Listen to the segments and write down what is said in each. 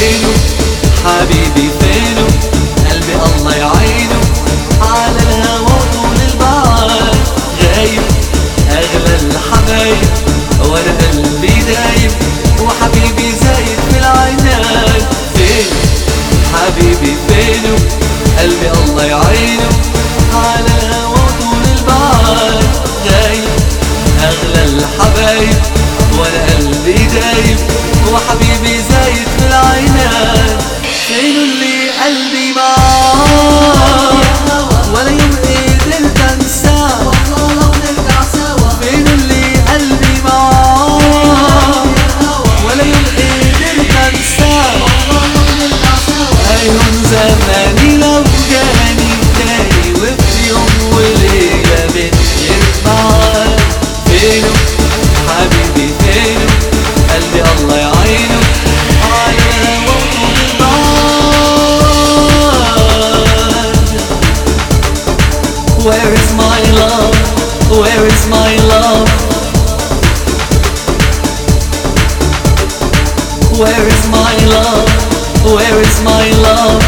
فينه حبيبي فينه قلبي الله يعينه على الهوى طول البعد غايب اغلى الحبايب وانا قلبي دايب وحبيبي زايد في العناد فين حبيبي فينه قلبي الله يعينه على الهوى طول البعد غايب اغلى الحبايب وانا قلبي دايب وحبيبي زايد في العناد فين اللي قلبي معاه ولا يوم قدرت انساه والله لو نرجع سوا فين اللي قلبي معاه ولا يوم قدرت انساه والله لو نرجع سوا هيهون زماني لو جاني تاني وفي يوم وليلة من غير معاه فينه حبيبي فينه قلبي الله يعينه على الهوى وطول البعد Where is my love? Where is my love? Where is my love? Where is my love?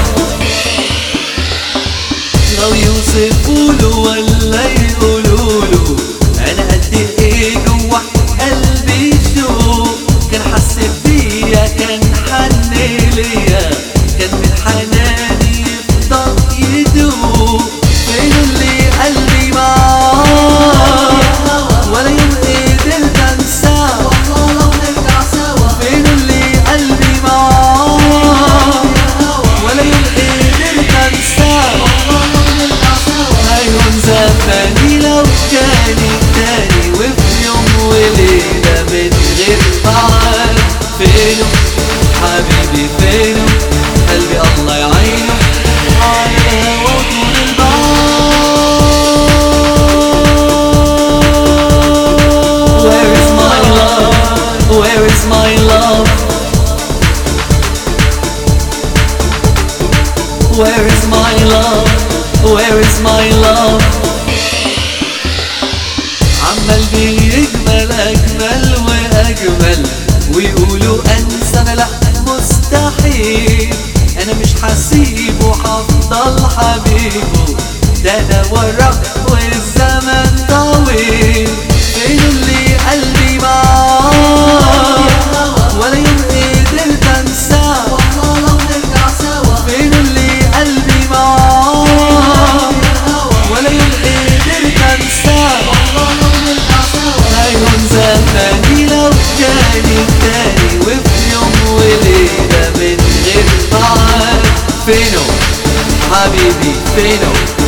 لو يوصفوا له ولا يقولوا له انا قد ايه جوا قلبي شوق كان حس بيا كان حن ليا كان من حناني يفضل يدوق فين اللي قلبي معاه ولا يوم قدرت انساه والله لو نرجع سوا فين اللي قلبي معاه ولا يوم قدرت انساه والله لو نرجع سوا هيهون زماني لو جاني تاني وفي يوم وليلة من غير بعد فينه حبيبي فينه قلبي الله يعينه على الهوى وطول البعد Where is my love? Where is my love? Where is my love? Where is my love? عمال بيجمل أجمل وأجمل ويقولوا أنسى أنا لأ مستحيل أنا مش هسيبه هفضل حبيبه ده أنا وراه والزمن طويل فين اللي قلبي معاه ولا يوم قدرت أنساه والله لو نرجع سوا فين اللي قلبي معاه ولا يوم قدرت انساه والله لو نرجع سوا هيهون زماني لو جاني تاني وفي يوم وليلة من غير بعد فينه حبيبي فينه